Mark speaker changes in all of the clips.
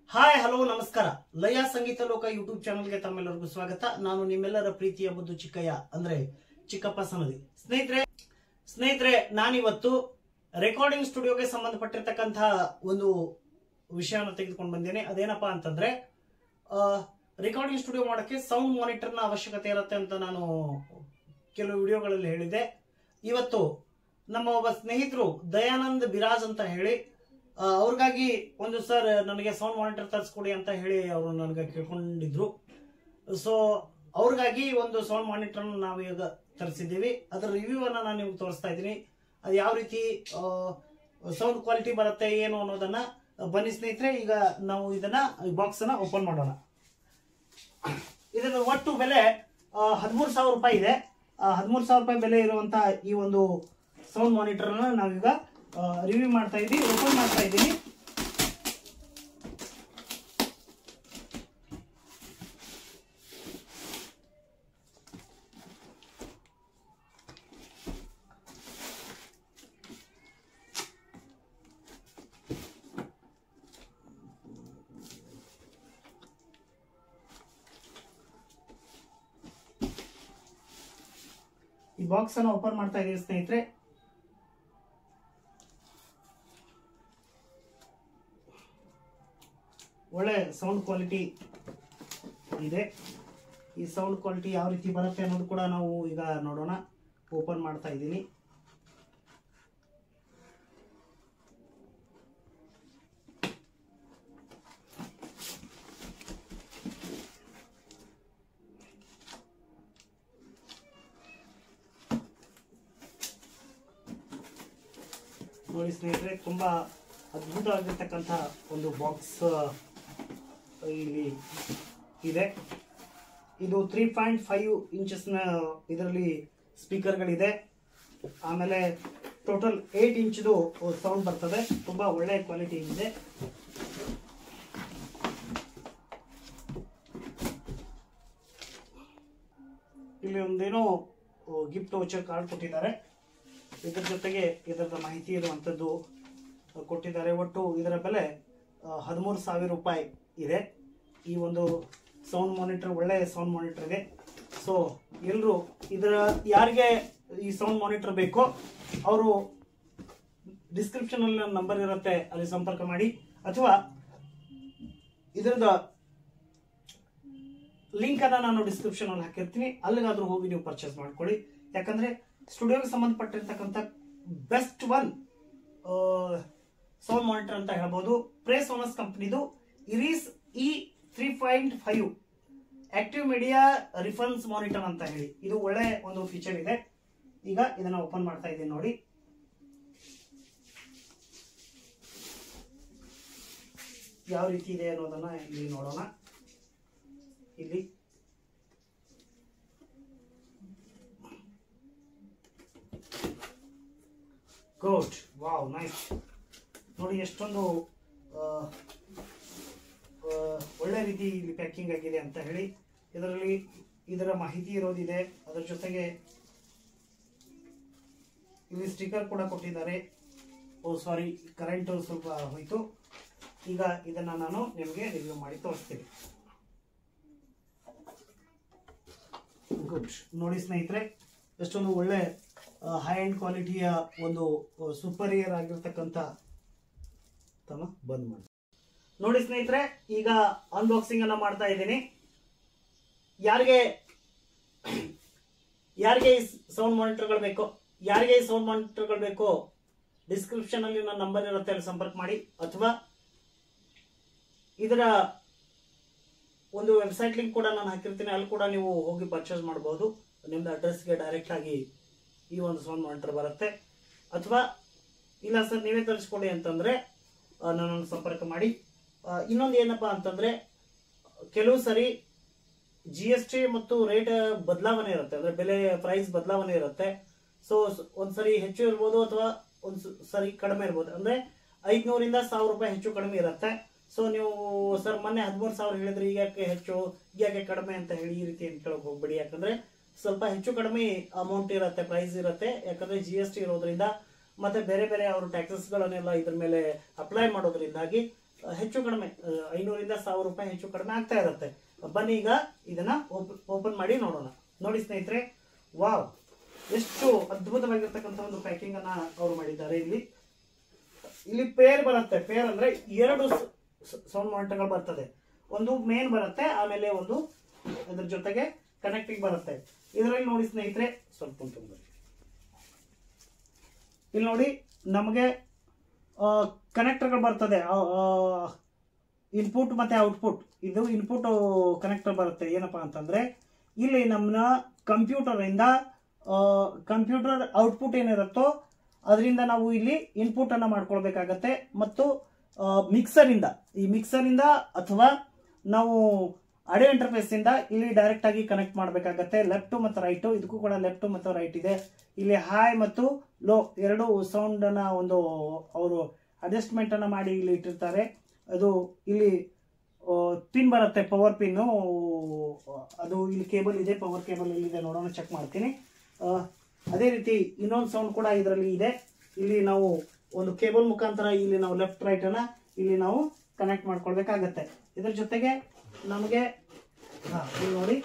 Speaker 1: Hi hello ನಮಸ್ಕಾರ ಲಯ ಸಂಗೀತ ಲೋಕ ಯೂಟ್ಯೂಬ್ ಚಾನಲ್ಗೆ ತಮ್ಮೆಲ್ಲರಿಗೂ ಸ್ವಾಗತ ನಾನು ನಿಮ್ಮೆಲ್ಲರ ಪ್ರೀತಿಯ ಬುದ್ದು ಚಿಕ್ಕಯ್ಯ ಅಂದ್ರೆ ಚಿಕ್ಕಪ್ಪ ಸನದಿ ಸ್ನೇಹಿತರೆ ಸ್ನೇಹಿತರೆ ನಾನಿವತ್ತು ರೆಕಾರ್ಡಿಂಗ್ ಸ್ಟುಡಿಯೋಗೆ ಸಂಬಂಧಪಟ್ಟಿರ್ತಕ್ಕಂತಹ ಒಂದು ವಿಷಯವನ್ನು ತೆಗೆದುಕೊಂಡು ಬಂದೇನೆ ಅದೇನಪ್ಪಾ ಅಂತಂದ್ರೆ ರೆಕಾರ್ಡಿಂಗ್ ಸ್ಟುಡಿಯೋ ಮಾಡೋಕ್ಕೆ ಸೌಂಡ್ ಮಾನಿಟರ್ನ ಅವಶ್ಯಕತೆ ಇರುತ್ತೆ ಅಂತ ನಾನು ಕೆಲವು ವಿಡಿಯೋಗಳಲ್ಲಿ ಹೇಳಿದೆ ಇವತ್ತು ನಮ್ಮ ಒಬ್ಬ ಸ್ನೇಹಿತರು ದಯಾನಂದ್ ಬಿರಾಜ್ ಅಂತ ಹೇಳಿ ಆ, ಅವ್ರಿಗಾಗಿ ಒಂದು ಸರ್ ನನಗೆ ಸೌಂಡ್ ಮಾನಿಟರ್ ತರಿಸ್ಕೊಡಿ ಅಂತ ಹೇಳಿ ಅವರು ನನಗೆ ಕೇಳ್ಕೊಂಡಿದ್ರು ಸೊ ಅವ್ರಿಗಾಗಿ ಒಂದು ಸೌಂಡ್ ಮಾನಿಟರ್ ನಾವು ಈಗ ತರಿಸಿದ್ದೀವಿ ಅದರ ರಿವ್ಯೂ ಅನ್ನ ನಾನು ನಿಮ್ಗೆ ತೋರಿಸ್ತಾ ಇದ್ದೀನಿ ಅದು ಯಾವ ರೀತಿ ಸೌಂಡ್ ಕ್ವಾಲಿಟಿ ಬರುತ್ತೆ ಏನು ಅನ್ನೋದನ್ನ ಬನ್ನಿ ಸ್ನೇಹಿತರೆ ಈಗ ನಾವು ಇದನ್ನ ಬಾಕ್ಸ್ ಅನ್ನ ಓಪನ್ ಮಾಡೋಣ ಇದರ ಒಟ್ಟು ಬೆಲೆ ಹದಿಮೂರು ಸಾವಿರ ರೂಪಾಯಿ ಇದೆ ಹದಿಮೂರು ಸಾವಿರ ರೂಪಾಯಿ ಬೆಲೆ ಇರುವಂತಹ ಈ ಒಂದು ಸೌಂಡ್ ಮಾನಿಟರ್ ನಾವೀಗ ರಿವ್ಯೂ ಮಾಡ್ತಾ ಇದ್ದೀವಿ ಓಪನ್ ಮಾಡ್ತಾ ಇದ್ದೀನಿ ಈ ಬಾಕ್ಸ್ ಅನ್ನು ಓಪನ್ ಮಾಡ್ತಾ ಇದ್ದೀವಿ ಸ್ನೇಹಿತರೆ ಒಳ್ಳೆ ಸೌಂಡ್ ಕ್ವಾಲಿಟಿ ಇದೆ ಈ ಸೌಂಡ್ ಕ್ವಾಲಿಟಿ ಯಾವ ರೀತಿ ಬರುತ್ತೆ ಅನ್ನೋದು ಕೂಡ ನಾವು ಈಗ ನೋಡೋಣ ಓಪನ್ ಮಾಡ್ತಾ ಇದ್ದೀನಿ ನೋಡಿ ಸ್ನೇಹಿತರೆ ತುಂಬಾ ಅದ್ಭುತವಾಗಿರ್ತಕ್ಕಂಥ ಒಂದು ಬಾಕ್ಸ್ ಇಲ್ಲಿ ಇದೆ ಇದು ತ್ರೀ ಪಾಯಿಂಟ್ ಫೈವ್ ಇಂಚಸ್ನ ಇದರಲ್ಲಿ ಸ್ಪೀಕರ್ಗಳಿದೆ ಆಮೇಲೆ ಟೋಟಲ್ ಏಟ್ ಇಂಚ್ದು ಸೌಂಡ್ ಬರ್ತದೆ ತುಂಬಾ ಒಳ್ಳೆ ಕ್ವಾಲಿಟಿ ಇದೆ ಇಲ್ಲಿ ಒಂದೇನೋ ಗಿಫ್ಟ್ ವೋಚರ್ ಕಾರ್ಡ್ ಕೊಟ್ಟಿದ್ದಾರೆ ಇದರ ಜೊತೆಗೆ ಇದರ ಮಾಹಿತಿ ಇರುವಂಥದ್ದು ಕೊಟ್ಟಿದ್ದಾರೆ ಒಟ್ಟು ಇದರ ಬೆಲೆ ಹದಿಮೂರು ಸಾವಿರ ರೂಪಾಯಿ ಇದೆ ಈ ಒಂದು ಸೌಂಡ್ ಮಾನಿಟರ್ ಒಳ್ಳೆ ಸೌಂಡ್ ಮಾನಿಟರ್ ಇದೆ ಸೊ ಎಲ್ಲರೂ ಇದರ ಯಾರಿಗೆ ಈ ಸೌಂಡ್ ಮಾನಿಟರ್ ಬೇಕೋ ಅವರು ಡಿಸ್ಕ್ರಿಪ್ಷನ್ ಅಲ್ಲಿ ನಂಬರ್ ಇರುತ್ತೆ ಅಲ್ಲಿ ಸಂಪರ್ಕ ಮಾಡಿ ಅಥವಾ ಇದರದ ಲಿಂಕ್ ಅನ್ನ ನಾನು ಡಿಸ್ಕ್ರಿಪ್ಷನ್ ಅಲ್ಲಿ ಹಾಕಿರ್ತೀನಿ ಅಲ್ಲಿಗಾದ್ರೂ ಹೋಗಿ ನೀವು ಪರ್ಚೇಸ್ ಮಾಡ್ಕೊಳ್ಳಿ ಯಾಕಂದ್ರೆ ಸ್ಟುಡಿಯೋಗೆ ಸಂಬಂಧಪಟ್ಟಿರ್ತಕ್ಕಂಥ ಬೆಸ್ಟ್ ಒನ್ ಸೌಂಡ್ ಮಾನಿಟರ್ ಅಂತ ಹೇಳ್ಬೋದು ಪ್ರೇಸ್ ಓನರ್ಸ್ ಕಂಪ್ನಿದು Eris E three point five active media reference monitor ಅಂತ ಹೇಳಿ ಇದು ಒಳ್ಳೆ ಒಂದು ಫೀಚರ್ ಇದೆ ಈಗ ಇದನ್ನ ಓಪನ್ ಮಾಡ್ತಾ ಇದ್ದೀನಿ ನೋಡಿ ಯಾವ ರೀತಿ ಇದೆ ಅನ್ನೋದನ್ನ ಇಲ್ಲಿ ನೋಡೋಣ ಇಲ್ಲಿ ಗುಡ್ ವಾವ್ ನೈಸ್ ನೋಡಿ ಎಷ್ಟೊಂದು ಆ, ಆ, ಒಳ್ಳೆ ರೀತಿ ಇಲ್ಲಿ ಪ್ಯಾಕಿಂಗ್ ಆಗಿದೆ ಅಂತ ಹೇಳಿ ಇದರಲ್ಲಿ ಇದರ ಮಾಹಿತಿ ಇರೋದಿದೆ ಅದರ ಜೊತೆಗೆ ಇಲ್ಲಿ ಸ್ಟಿಕರ್ ಕೂಡ ಕೊಟ್ಟಿದ್ದಾರೆ ಓ ಸಾರಿ ಕರೆಂಟ್ ಸ್ವಲ್ಪ ಹೋಯ್ತು ಈಗ ಇದನ್ನ ನಾನು ನಿಮಗೆ ರಿವ್ಯೂ ಮಾಡಿ ತೋರಿಸ್ತೀನಿ ಗುಡ್ ನೋಡಿ ಸ್ನೇಹಿತರೆ ಎಷ್ಟೊಂದು ಒಳ್ಳೆ ಹೈ ಅಂಡ್ ಕ್ವಾಲಿಟಿಯ ಒಂದು ಸೂಪರಿಯರ್ ಆಗಿರ್ತಕ್ಕಂಥ ತಮ್ಮ ಬಂದ್ ಮಾಡಿ ನೋಡಿ ಸ್ನೇಹಿತರೆ ಈಗ ಅನ್ಬಾಕ್ಸಿಂಗ್ ಅನ್ನ ಮಾಡ್ತಾ ಇದ್ದೀನಿ ಯಾರಿಗೆ ಯಾರಿಗೆ ಈ ಸೌಂಡ್ ಮಾನಿಟರ್ಗಳು ಬೇಕೋ ಯಾರಿಗೆ ಈ ಸೌಂಡ್ ಮಾನಿಟರ್ಗಳು ಬೇಕೋ ಡಿಸ್ಕ್ರಿಪ್ಷನ್ ಅಲ್ಲಿ ನನ್ನ ನಂಬರ್ ಇರುತ್ತೆ ಅಲ್ಲಿ ಸಂಪರ್ಕ ಮಾಡಿ ಅಥವಾ ಇದರ ಒಂದು ವೆಬ್ಸೈಟ್ ಲಿಂಕ್ ಕೂಡ ನಾನು ಹಾಕಿರ್ತೀನಿ ಅಲ್ಲಿ ಕೂಡ ನೀವು ಹೋಗಿ ಪರ್ಚೇಸ್ ಮಾಡಬಹುದು ನಿಮ್ದು ಅಡ್ರೆಸ್ಗೆ ಡೈರೆಕ್ಟ್ ಆಗಿ ಈ ಒಂದು ಸೌಂಡ್ ಮಾನಿಟರ್ ಬರುತ್ತೆ ಅಥವಾ ಇಲ್ಲ ಸರ್ ನೀವೇ ತರಿಸ್ಕೊಡಿ ಅಂತಂದ್ರೆ ಆ, ನನ್ನನ್ನು ಸಂಪರ್ಕ ಮಾಡಿ ಆ, ಇನ್ನೊಂದು ಏನಪ್ಪಾ ಅಂತಂದ್ರೆ ಕೆಲವು ಸರಿ ಜಿ ಎಸ್ ಟಿ ಮತ್ತು ರೇಟ್ ಬದಲಾವಣೆ ಇರುತ್ತೆ ಅಂದ್ರೆ ಬೆಲೆ ಪ್ರೈಸ್ ಬದಲಾವಣೆ ಇರುತ್ತೆ ಸೊ ಒಂದ್ಸರಿ ಹೆಚ್ಚು ಇರ್ಬೋದು ಅಥವಾ ಒಂದ್ ಸ- ಸರಿ ಕಡಿಮೆ ಇರ್ಬೋದು ಅಂದ್ರೆ ಐದ್ನೂರಿಂದ ಸಾವಿರ ರೂಪಾಯಿ ಹೆಚ್ಚು ಕಡಿಮೆ ಇರುತ್ತೆ ಸೊ ನೀವು ಸರ್ ಮೊನ್ನೆ ಹದಿಮೂರು ಸಾವಿರ ಹೇಳಿದ್ರೆ ಈಗ ಯಾಕೆ ಹೆಚ್ಚು ಈಗ ಯಾಕೆ ಕಡಿಮೆ ಅಂತ ಹೇಳಿ ಈ ರೀತಿ ಕೇಳಕ್ ಹೋಗ್ಬೇಡಿ ಯಾಕಂದ್ರೆ ಸ್ವಲ್ಪ ಹೆಚ್ಚು ಕಡಿಮೆ ಅಮೌಂಟ್ ಇರುತ್ತೆ ಪ್ರೈಸ್ ಇರುತ್ತೆ ಯಾಕಂದ್ರೆ ಜಿ ಎಸ್ ಟಿ ಇರೋದ್ರಿಂದ ಮತ್ತೆ ಬೇರೆ ಬೇರೆ ಅವರು ಟ್ಯಾಕ್ಸಸ್ ಗಳನ್ನೆಲ್ಲ ಇದ್ರ ಮೇಲೆ ಅಪ್ಲೈ ಮಾಡೋದ್ರಿಂದಾಗಿ ಹೆಚ್ಚು ಕಡಿಮೆ ಆ, ಐನೂರಿಂದ ಸಾವಿರ ರೂಪಾಯಿ ಹೆಚ್ಚು ಕಡಿಮೆ ಆಗ್ತಾ ಇರುತ್ತೆ ಬನ್ನಿ ಈಗ ಇದನ್ನ ಓಪನ್ ಮಾಡಿ ನೋಡೋಣ ನೋಡಿ ಸ್ನೇಹಿತರೆ ವಾವ್ ಎಷ್ಟು ಅದ್ಭುತವಾಗಿರ್ತಕ್ಕಂಥ ಒಂದು ಪ್ಯಾಕಿಂಗ್ ಅನ್ನ ಅವರು ಮಾಡಿದ್ದಾರೆ ಇಲ್ಲಿ ಇಲ್ಲಿ ಪೇರ್ ಬರುತ್ತೆ ಪೇರ್ ಅಂದ್ರೆ ಎರಡು ಸೌಂಡ್ ಮಾನಿಟರ್ಗಳು ಬರ್ತದೆ ಒಂದು ಮೇನ್ ಬರುತ್ತೆ ಆಮೇಲೆ ಒಂದು ಅದ್ರ ಜೊತೆಗೆ ಕನೆಕ್ಟಿಂಗ್ ಬರುತ್ತೆ ಇದರಲ್ಲಿ ನೋಡಿ ಸ್ನೇಹಿತರೆ ಸ್ವಲ್ಪ ಕುಂತ್ಕೊಂಡು ಬನ್ನಿ. ಇಲ್ಲಿ ನೋಡಿ ನಮಗೆ ಕನೆಕ್ಟರ್ಗಳು ಬರ್ತದೆ ಇನ್ಪುಟ್ ಮತ್ತೆ ಔಟ್ಪುಟ್ ಇದು ಇನ್ಪುಟ್ ಕನೆಕ್ಟರ್ ಬರುತ್ತೆ ಏನಪ್ಪಾ ಅಂತಂದ್ರೆ ಇಲ್ಲಿ ನಮ್ಮನ್ನ ಕಂಪ್ಯೂಟರ್ ಇಂದ ಕಂಪ್ಯೂಟರ್ ಔಟ್ಪುಟ್ ಏನಿರುತ್ತೋ ಅದರಿಂದ ನಾವು ಇಲ್ಲಿ ಇನ್ಪುಟ್ ಅನ್ನ ಮಾಡ್ಕೊಳ್ಬೇಕಾಗತ್ತೆ ಮತ್ತು ಮಿಕ್ಸರ್ ಇಂದ ಈ ಮಿಕ್ಸರ್ ಇಂದ ಅಥವಾ ನಾವು ಆಡಿಯೋ ಇಂಟರ್ಫೇಸ್ ಇಂದ ಇಲ್ಲಿ ಡೈರೆಕ್ಟ್ ಆಗಿ ಕನೆಕ್ಟ್ ಮಾಡಬೇಕಾಗತ್ತೆ ಲೆಫ್ಟ್ ಮತ್ತು ರೈಟ್ ಇದಕ್ಕೂ ಕೂಡ ಲೆಫ್ಟ್ ಮತ್ತು ರೈಟ್ ಇದೆ ಇಲ್ಲಿ ಹೈ ಮತ್ತು ಲೋ ಎರಡು ಸೌಂಡ್ ಅನ್ನ ಒಂದು ಅವರು ಅಡ್ಜಸ್ಟ್ಮೆಂಟ್ ಅನ್ನ ಮಾಡಿ ಇಲ್ಲಿ ಇಟ್ಟಿರ್ತಾರೆ ಅದು ಇಲ್ಲಿ ಪಿನ್ ಬರುತ್ತೆ ಪವರ್ ಪಿನ್ ಅದು ಇಲ್ಲಿ ಕೇಬಲ್ ಇದೆ ಪವರ್ ಕೇಬಲ್ ಇದೆ ನೋಡೋಣ ಚೆಕ್ ಮಾಡ್ತೀನಿ ಆ, ಅದೇ ರೀತಿ ಇನ್ನೊಂದು ಸೌಂಡ್ ಕೂಡ ಇದರಲ್ಲಿ ಇದೆ ಇಲ್ಲಿ ನಾವು ಒಂದು ಕೇಬಲ್ ಮುಖಾಂತರ ಇಲ್ಲಿ ನಾವು ಲೆಫ್ಟ್ ರೈಟ್ ಅನ್ನ ಇಲ್ಲಿ ನಾವು ಕನೆಕ್ಟ್ ಮಾಡ್ಕೊಳ್ಬೇಕಾಗತ್ತೆ ಇದ್ರ ಜೊತೆಗೆ ನಮಗೆ ಹಾ ಇಲ್ಲಿ ನೋಡಿ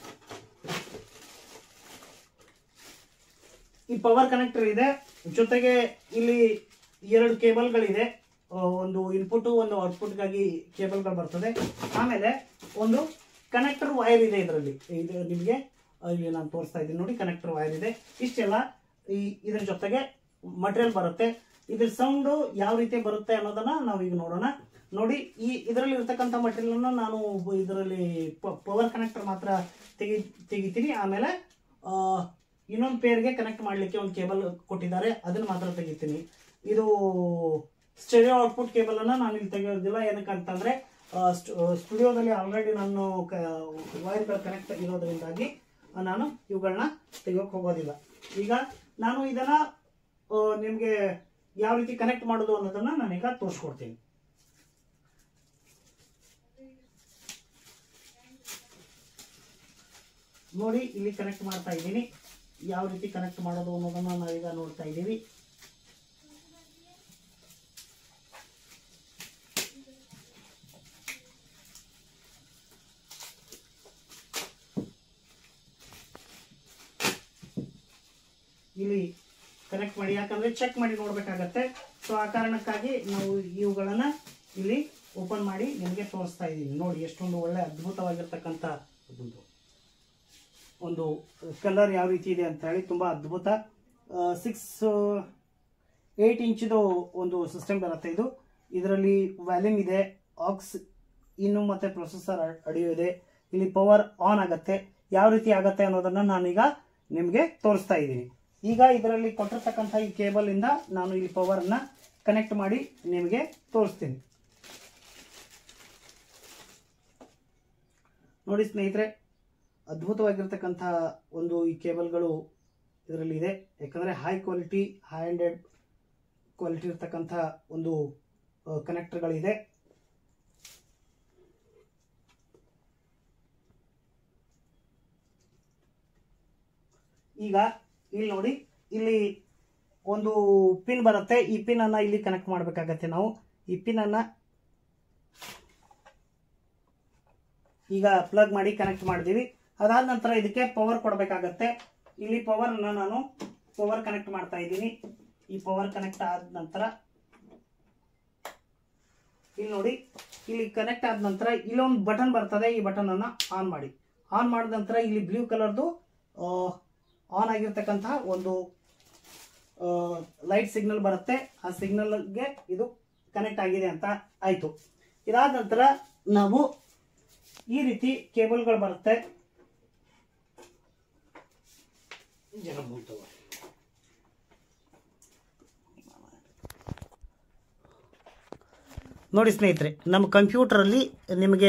Speaker 1: ಈ ಪವರ್ ಕನೆಕ್ಟರ್ ಇದೆ ಜೊತೆಗೆ ಇಲ್ಲಿ ಎರಡು ಕೇಬಲ್ಗಳಿದೆ ಆ, ಒಂದು ಇನ್ಪುಟ್ ಒಂದು ಔಟ್ಪುಟ್ಗಾಗಿ ಕೇಬಲ್ಗಳು ಬರ್ತದೆ ಆಮೇಲೆ ಒಂದು ಕನೆಕ್ಟರ್ ವೈರ್ ಇದೆ ಇದರಲ್ಲಿ ಇದು ನಿಮಗೆ ಇಲ್ಲಿ ನಾನು ತೋರಿಸ್ತಾ ಇದ್ದೀನಿ ನೋಡಿ ಕನೆಕ್ಟರ್ ವೈರ್ ಇದೆ ಇಷ್ಟೆಲ್ಲ ಈ ಇದ್ರ ಜೊತೆಗೆ ಮಟೀರಿಯಲ್ ಬರುತ್ತೆ ಇದ್ರ ಸೌಂಡ್ ಯಾವ ರೀತಿ ಬರುತ್ತೆ ಅನ್ನೋದನ್ನ ನಾವು ಈಗ ನೋಡೋಣ ನೋಡಿ ಈ ಇದರಲ್ಲಿ ಇರ್ತಕ್ಕಂಥ ಮಟೀರಿಯಲ್ ನಾನು ಇದರಲ್ಲಿ ಪವರ್ ಕನೆಕ್ಟರ್ ಮಾತ್ರ ತೆಗಿ ತೆಗಿತೀನಿ ಆಮೇಲೆ ಆ, ಇನ್ನೊಂದು ಪೇರ್ಗೆ ಕನೆಕ್ಟ್ ಮಾಡಲಿಕ್ಕೆ ಒಂದು ಕೇಬಲ್ ಕೊಟ್ಟಿದ್ದಾರೆ ಅದನ್ನ ಮಾತ್ರ ತೆಗಿತೀನಿ ಇದು ಸ್ಟೆರಿಯೋ ಔಟ್ಪುಟ್ ಕೇಬಲ್ ಅನ್ನ ನಾನು ಇಲ್ಲಿ ತೆಗೆಯೋದಿಲ್ಲ ಏನಕ್ಕೆ ಅಂತಂದ್ರೆ ಸ್ಟುಡಿಯೋದಲ್ಲಿ ಆಲ್ರೆಡಿ ನಾನು ವೈರ್ಗಳು ಕನೆಕ್ಟ್ ಇರೋದ್ರಿಂದಾಗಿ ಆ, ನಾನು ಇವುಗಳನ್ನ ತೆಗಿಯೋಕೆ ಹೋಗೋದಿಲ್ಲ ಈಗ ನಾನು ಇದನ್ನ ಆ, ನಿಮ್ಗೆ ಯಾವ ರೀತಿ ಕನೆಕ್ಟ್ ಮಾಡೋದು ಅನ್ನೋದನ್ನ ನಾನೀಗ ತೋರಿಸ್ಕೊಡ್ತೀನಿ ನೋಡಿ ಇಲ್ಲಿ ಕನೆಕ್ಟ್ ಮಾಡ್ತಾ ಇದ್ದೀನಿ ಯಾವ ರೀತಿ ಕನೆಕ್ಟ್ ಮಾಡೋದು ಅನ್ನೋದನ್ನ ನಾವೀಗ ನೋಡ್ತಾ ಇದ್ದೀವಿ ಇಲ್ಲಿ ಕನೆಕ್ಟ್ ಮಾಡಿ ಯಾಕಂದ್ರೆ ಚೆಕ್ ಮಾಡಿ ನೋಡ್ಬೇಕಾಗತ್ತೆ ಸೊ ಆ ಕಾರಣಕ್ಕಾಗಿ ನಾವು ಇವುಗಳನ್ನ ಇಲ್ಲಿ ಓಪನ್ ಮಾಡಿ ನಿಮಗೆ ತೋರಿಸ್ತಾ ಇದ್ದೀನಿ ನೋಡಿ ಎಷ್ಟೊಂದು ಒಳ್ಳೆ ಅದ್ಭುತವಾಗಿರ್ತಕ್ಕಂಥ ಒಂದು ಒಂದು ಕಲರ್ ಯಾವ ರೀತಿ ಇದೆ ಅಂತ ಹೇಳಿ ತುಂಬ ಅದ್ಭುತ ಸಿಕ್ಸ್ ಏಯ್ಟ್ ಇಂಚಿದು ಒಂದು ಸಿಸ್ಟಮ್ ಬರುತ್ತೆ ಇದು ಇದರಲ್ಲಿ ವ್ಯಾಲ್ಯೂಮ್ ಇದೆ ಆಕ್ಸ್ ಇನ್ನು ಮತ್ತೆ ಪ್ರೊಸೆಸರ್ ಅಡಿಯೋ ಇದೆ ಇಲ್ಲಿ ಪವರ್ ಆನ್ ಆಗತ್ತೆ ಯಾವ ರೀತಿ ಆಗತ್ತೆ ಅನ್ನೋದನ್ನ ನಾನೀಗ ನಿಮಗೆ ತೋರಿಸ್ತಾ ಇದ್ದೀನಿ ಈಗ ಇದರಲ್ಲಿ ಕೊಟ್ಟಿರ್ತಕ್ಕಂಥ ಈ ಕೇಬಲ್ ಇಂದ ನಾನು ಇಲ್ಲಿ ಪವರ್ ಅನ್ನ ಕನೆಕ್ಟ್ ಮಾಡಿ ನಿಮಗೆ ತೋರಿಸ್ತೀನಿ ನೋಡಿ ಸ್ನೇಹಿತರೆ ಅದ್ಭುತವಾಗಿರ್ತಕ್ಕಂಥ ಒಂದು ಈ ಕೇಬಲ್ಗಳು ಇದರಲ್ಲಿ ಇದೆ ಯಾಕಂದರೆ high quality high handed quality ಇರ್ತಕ್ಕಂಥ ಒಂದು ಕನೆಕ್ಟರ್ಗಳಿದೆ ಈಗ ಇಲ್ಲಿ ನೋಡಿ ಇಲ್ಲಿ ಒಂದು ಪಿನ್ ಬರುತ್ತೆ ಈ ಪಿನ್ ಅನ್ನ ಇಲ್ಲಿ ಕನೆಕ್ಟ್ ಮಾಡಬೇಕಾಗತ್ತೆ ನಾವು ಈ ಪಿನ್ ಅನ್ನ ಈಗ ಪ್ಲಗ್ ಮಾಡಿ ಕನೆಕ್ಟ್ ಮಾಡಿದೀವಿ ಅದಾದ ನಂತರ ಇದಕ್ಕೆ ಪವರ್ ಕೊಡಬೇಕಾಗತ್ತೆ ಇಲ್ಲಿ ಪವರ್ ಅನ್ನ ನಾನು ಪವರ್ ಕನೆಕ್ಟ್ ಮಾಡ್ತಾ ಇದ್ದೀನಿ ಈ ಪವರ್ ಕನೆಕ್ಟ್ ಆದ ನಂತರ ಇಲ್ಲಿ ನೋಡಿ ಇಲ್ಲಿ ಕನೆಕ್ಟ್ ಆದ ನಂತರ ಇಲ್ಲೊಂದು ಬಟನ್ ಬರ್ತದೆ ಈ ಬಟನ್ ಅನ್ನ ಆನ್ ಮಾಡಿ ಆನ್ ಮಾಡಿದ ನಂತರ ಇಲ್ಲಿ ಬ್ಲೂ ಕಲರ್ದು ಆನ್ ಆಗಿರ್ತಕ್ಕಂತಹ ಒಂದು ಲೈಟ್ ಸಿಗ್ನಲ್ ಬರುತ್ತೆ ಆ ಸಿಗ್ನಲ್ಗೆ ಇದು ಕನೆಕ್ಟ್ ಆಗಿದೆ ಅಂತ ಆಯ್ತು ಇದಾದ ನಂತರ ನಾವು ಈ ರೀತಿ ಕೇಬಲ್ಗಳು ಬರುತ್ತೆ ಜನ ಮುಗ್ದವ. ನೋಡಿ ಸ್ನೇಹಿತರೆ ನಮ್ಮ ಕಂಪ್ಯೂಟರಲ್ಲಿ ನಿಮಗೆ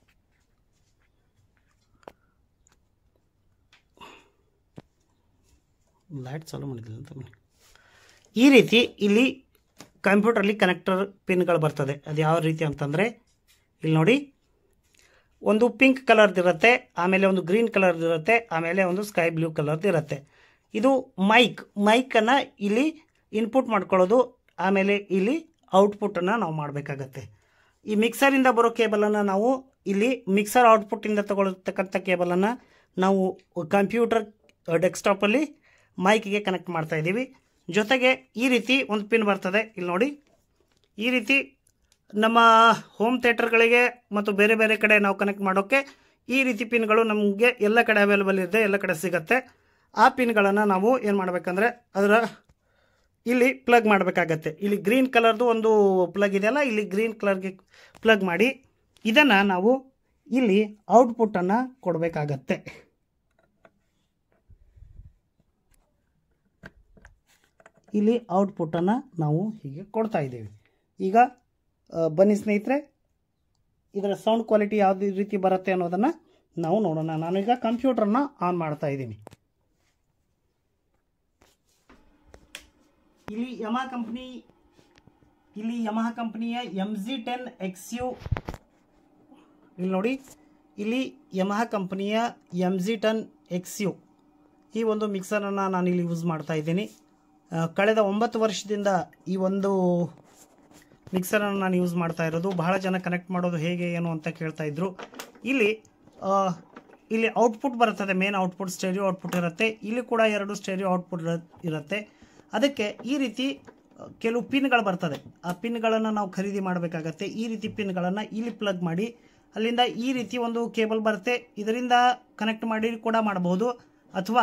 Speaker 1: ಲೈಟ್ ಚಾಲು ಮಾಡಿದ್ದಿಲ್ಲ ಅಂತ ಬನ್ನಿ. ಈ ರೀತಿ ಇಲ್ಲಿ ಕಂಪ್ಯೂಟರ್ಲಿ ಕನೆಕ್ಟರ್ ಪಿನ್ಗಳು ಬರ್ತದೆ ಅದು ಯಾವ ರೀತಿ ಅಂತಂದರೆ ಇಲ್ಲಿ ನೋಡಿ ಒಂದು ಪಿಂಕ್ ಕಲರ್ದು ಇರುತ್ತೆ ಆಮೇಲೆ ಒಂದು ಗ್ರೀನ್ ಕಲರ್ದು ಇರುತ್ತೆ ಆಮೇಲೆ ಒಂದು ಸ್ಕೈ ಬ್ಲೂ ಕಲರ್ದು ಇರುತ್ತೆ ಇದು ಮೈಕ್ ಮೈಕನ್ನು ಇಲ್ಲಿ ಇನ್ಪುಟ್ ಮಾಡ್ಕೊಳ್ಳೋದು ಆಮೇಲೆ ಇಲ್ಲಿ ಔಟ್ಪುಟ್ಟನ್ನು ನಾವು ಮಾಡಬೇಕಾಗತ್ತೆ ಈ ಮಿಕ್ಸರಿಂದ ಬರೋ ಕೇಬಲನ್ನು ನಾವು ಇಲ್ಲಿ ಮಿಕ್ಸರ್ ಔಟ್ಪುಟ್ಟಿಂದ ತಗೊಳ್ತಕ್ಕಂಥ ಕೇಬಲನ್ನು ನಾವು ಕಂಪ್ಯೂಟರ್ ಡೆಸ್ಕ್ಟಾಪಲ್ಲಿ ಮೈಕ್ಗೆ ಕನೆಕ್ಟ್ ಮಾಡ್ತಾ ಇದ್ದೀವಿ ಜೊತೆಗೆ ಈ ರೀತಿ ಒಂದು ಪಿನ್ ಬರ್ತದೆ ಇಲ್ಲಿ ನೋಡಿ ಈ ರೀತಿ ನಮ್ಮ ಹೋಮ್ ಥಿಯೇಟರ್ಗಳಿಗೆ ಮತ್ತು ಬೇರೆ ಬೇರೆ ಕಡೆ ನಾವು ಕನೆಕ್ಟ್ ಮಾಡೋಕ್ಕೆ ಈ ರೀತಿ ಪಿನ್ಗಳು ನಮಗೆ ಎಲ್ಲ ಕಡೆ ಅವೈಲೇಬಲ್ ಇದೆ ಎಲ್ಲ ಕಡೆ ಸಿಗುತ್ತೆ ಆ ಪಿನ್ಗಳನ್ನು ನಾವು ಏನು ಮಾಡಬೇಕಂದ್ರೆ ಅದರ ಇಲ್ಲಿ ಪ್ಲಗ್ ಮಾಡಬೇಕಾಗತ್ತೆ ಇಲ್ಲಿ ಗ್ರೀನ್ ಕಲರ್ದು ಒಂದು ಪ್ಲಗ್ ಇದೆಯಲ್ಲ ಇಲ್ಲಿ ಗ್ರೀನ್ ಕಲರ್ಗೆ ಪ್ಲಗ್ ಮಾಡಿ ಇದನ್ನು ನಾವು ಇಲ್ಲಿ ಔಟ್ಪುಟ್ಟನ್ನು ಕೊಡಬೇಕಾಗತ್ತೆ ಇಲ್ಲಿ ಔಟ್ಪುಟ್ಟನ್ನು ನಾವು ಹೀಗೆ ಕೊಡ್ತಾ ಇದ್ದೀವಿ ಈಗ ಆ, ಬನ್ನಿ ಸ್ನೇಹಿತರೆ ಇದರ ಸೌಂಡ್ ಕ್ವಾಲಿಟಿ ಯಾವ್ದು ರೀತಿ ಬರುತ್ತೆ ಅನ್ನೋದನ್ನು ನಾವು ನೋಡೋಣ ನಾನೀಗ ಕಂಪ್ಯೂಟರ್ನ ಆನ್ ಮಾಡ್ತಾ ಇದ್ದೀನಿ ಇಲ್ಲಿ ಯಮಾ ಕಂಪ್ನಿ ಇಲ್ಲಿ ಯಮಹ ಕಂಪ್ನಿಯ M G ten X U ಇಲ್ಲಿ ನೋಡಿ ಇಲ್ಲಿ ಯಮಹ ಕಂಪ್ನಿಯ M G ten X U ಈ ಒಂದು ಮಿಕ್ಸರನ್ನು ನಾನು ಇಲ್ಲಿ ಯೂಸ್ ಮಾಡ್ತಾ ಇದ್ದೀನಿ ಆ, ಕಳೆದ ಒಂಬತ್ತು ವರ್ಷದಿಂದ ಈ ಒಂದು ಮಿಕ್ಸರನ್ನು ನಾನು ಯೂಸ್ ಮಾಡ್ತಾ ಇರೋದು ಬಹಳ ಜನ ಕನೆಕ್ಟ್ ಮಾಡೋದು ಹೇಗೆ ಏನು ಅಂತ ಕೇಳ್ತಾ ಇದ್ರು ಇಲ್ಲಿ ಆ, ಇಲ್ಲಿ ಔಟ್ಪುಟ್ ಬರ್ತದೆ ಮೇನ್ ಔಟ್ಪುಟ್ ಸ್ಟೇರಿಯೋ ಔಟ್ಪುಟ್ ಇರುತ್ತೆ ಇಲ್ಲಿ ಕೂಡ ಎರಡು ಸ್ಟೇರಿಯೋ ಔಟ್ಪುಟ್ ಇರುತ್ತೆ ಅದಕ್ಕೆ ಈ ರೀತಿ ಆ, ಕೆಲವು ಪಿನ್ಗಳು ಬರ್ತದೆ ಆ ಪಿನ್ಗಳನ್ನು ನಾವು ಖರೀದಿ ಮಾಡಬೇಕಾಗತ್ತೆ ಈ ರೀತಿ ಪಿನ್ಗಳನ್ನು ಇಲ್ಲಿ ಪ್ಲಗ್ ಮಾಡಿ ಅಲ್ಲಿಂದ ಈ ರೀತಿ ಒಂದು ಕೇಬಲ್ ಬರುತ್ತೆ ಇದರಿಂದ ಕನೆಕ್ಟ್ ಮಾಡಿ ಕೂಡ ಮಾಡಬಹುದು ಅಥವಾ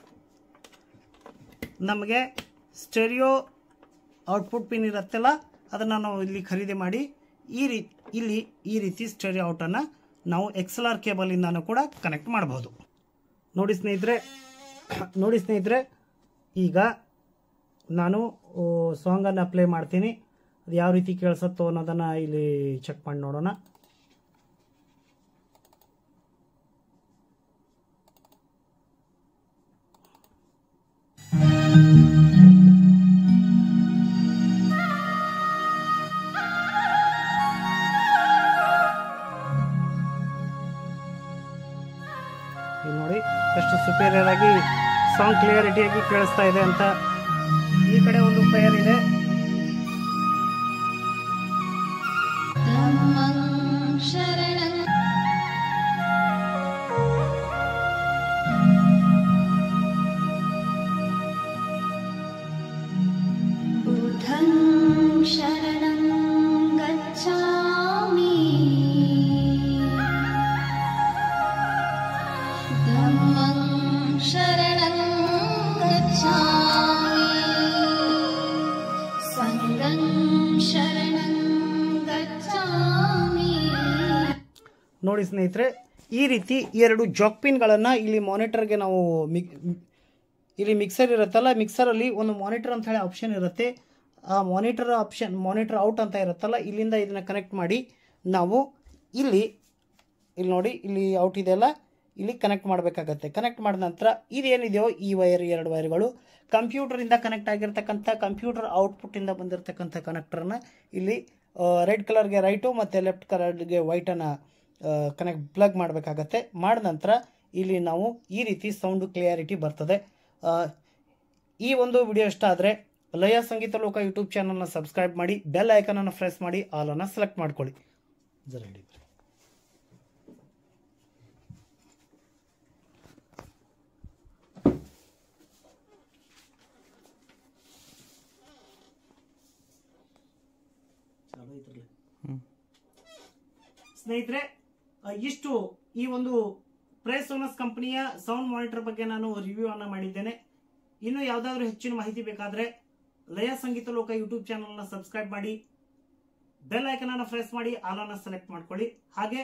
Speaker 1: ನಮಗೆ ಸ್ಟೆರಿಯೋ ಔಟ್ಪುಟ್ ಪಿನ್ ಇರುತ್ತಲ್ಲ ಅದನ್ನು ನಾವು ಇಲ್ಲಿ ಖರೀದಿ ಮಾಡಿ ಈ ರೀ ಇಲ್ಲಿ ಈ ರೀತಿ ಸ್ಟೆರಿಯೋ ಔಟನ್ನು ನಾವು ಎಕ್ಸಲ್ ಆರ್ ಕೇಬಲಿಂದನೂ ಕೂಡ ಕನೆಕ್ಟ್ ಮಾಡಬಹುದು ನೋಡಿ ಸ್ನೇಹಿತರೆ ನೋಡಿ ಸ್ನೇಹಿತರೆ ಈಗ ನಾನು ಸಾಂಗನ್ನು ಪ್ಲೇ ಮಾಡ್ತೀನಿ ಅದು ಯಾವ ರೀತಿ ಕೇಳಿಸುತ್ತೋ ಅನ್ನೋದನ್ನು ಇಲ್ಲಿ ಚೆಕ್ ಮಾಡಿ ನೋಡೋಣ ಇಲ್ಲಿ ನೋಡಿ ಎಷ್ಟು ಸುಪೀರಿಯರ್ ಆಗಿ ಸಾಂಗ್ ಕ್ಲಿಯರಿಟಿಯಾಗಿ ಕೇಳಿಸ್ತಾ ಇದೆ ಅಂತ ಈ ಕಡೆ ಒಂದು ಫೈರ್ ಇದೆ
Speaker 2: धम्मं शरणं बुद्धं शरणं गच्छामि धम्मं शरणं गच्छामि सङ्गं शरणं गच्छामि
Speaker 1: ನೋಡಿ ಸ್ನೇಹಿತರೆ ಈ ರೀತಿ ಎರಡು ಜಾಕ್ ಪಿನ್ಗಳನ್ನು ಇಲ್ಲಿ ಮಾನಿಟರ್ಗೆ ನಾವು ಮಿಕ್ ಇಲ್ಲಿ ಮಿಕ್ಸರ್ ಇರುತ್ತಲ್ಲ ಮಿಕ್ಸರಲ್ಲಿ ಒಂದು ಮಾನಿಟರ್ ಅಂತ ಹೇಳಿ ಆಪ್ಷನ್ ಇರುತ್ತೆ ಆ ಮಾನಿಟರ್ ಆಪ್ಷನ್ ಮಾನಿಟರ್ ಔಟ್ ಅಂತ ಇರುತ್ತಲ್ಲ ಇಲ್ಲಿಂದ ಇದನ್ನು ಕನೆಕ್ಟ್ ಮಾಡಿ ನಾವು ಇಲ್ಲಿ ಇಲ್ಲಿ ನೋಡಿ ಇಲ್ಲಿ ಔಟ್ ಇದೆಯಲ್ಲ ಇಲ್ಲಿ ಕನೆಕ್ಟ್ ಮಾಡಬೇಕಾಗತ್ತೆ ಕನೆಕ್ಟ್ ಮಾಡಿದ ನಂತರ ಇದೇನಿದೆಯೋ ಈ ವೈರ್ ಎರಡು ವೈರ್ಗಳು ಕಂಪ್ಯೂಟರಿಂದ ಕನೆಕ್ಟ್ ಆಗಿರ್ತಕ್ಕಂಥ ಕಂಪ್ಯೂಟರ್ ಔಟ್ಪುಟ್ಟಿಂದ ಬಂದಿರತಕ್ಕಂಥ ಕನೆಕ್ಟರ್ನ ಇಲ್ಲಿ ರೆಡ್ ಕಲರ್ಗೆ ರೈಟು ಮತ್ತು ಲೆಫ್ಟ್ ಕಲರ್ಗೆ ವೈಟನ್ನು ಕನೆಕ್ಟ್ ಪ್ಲಗ್ ಮಾಡಬೇಕಾಗತ್ತೆ ಮಾಡಿದ ನಂತರ ಇಲ್ಲಿ ನಾವು ಈ ರೀತಿ ಸೌಂಡು ಕ್ಲಿಯಾರಿಟಿ ಬರ್ತದೆ ಆ, ಈ ಒಂದು ವಿಡಿಯೋ ಇಷ್ಟ ಆದರೆ ಲಯ ಸಂಗೀತ ಲೋಕ ಯೂಟ್ಯೂಬ್ ಚಾನಲ್ನ ಸಬ್ಸ್ಕ್ರೈಬ್ ಮಾಡಿ ಬೆಲ್ ಐಕನನ್ನು ಪ್ರೆಸ್ ಮಾಡಿ ಆಲನ್ನು ಸೆಲೆಕ್ಟ್ ಮಾಡ್ಕೊಳ್ಳಿ ಜರ ಹಿಡಿ. ಸ್ನೇಹಿತರೆ ಆ, ಇಷ್ಟು ಈ ಒಂದು ಪ್ರೇಸೋನಸ್ ಕಂಪನಿಯ ಸೌಂಡ್ ಮಾನಿಟರ್ ಬಗ್ಗೆ ನಾನು ರಿವ್ಯೂ ಅನ್ನ ಮಾಡಿದ್ದೇನೆ ಇನ್ನು ಯಾವುದಾದ್ರೂ ಹೆಚ್ಚಿನ ಮಾಹಿತಿ ಬೇಕಾದ್ರೆ ಲಯ ಸಂಗೀತ ಲೋಕ ಯೂಟ್ಯೂಬ್ ಚಾನಲ್ನ ಸಬ್ಸ್ಕ್ರೈಬ್ ಮಾಡಿ ಬೆಲ್ ಐಕನ್ ಅನ್ನು ಪ್ರೆಸ್ ಮಾಡಿ ಆಲ್ ಅನ್ನ ಸೆಲೆಕ್ಟ್ ಮಾಡ್ಕೊಳ್ಳಿ ಹಾಗೆ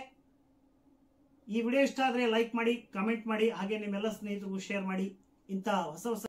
Speaker 1: ಈ ವಿಡಿಯೋ ಇಷ್ಟ ಆದರೆ ಲೈಕ್ ಮಾಡಿ ಕಮೆಂಟ್ ಮಾಡಿ ಹಾಗೆ ನಿಮ್ಮೆಲ್ಲ ಸ್ನೇಹಿತರಿಗೂ ಶೇರ್ ಮಾಡಿ ಇಂಥ ಹೊಸ ಹೊಸ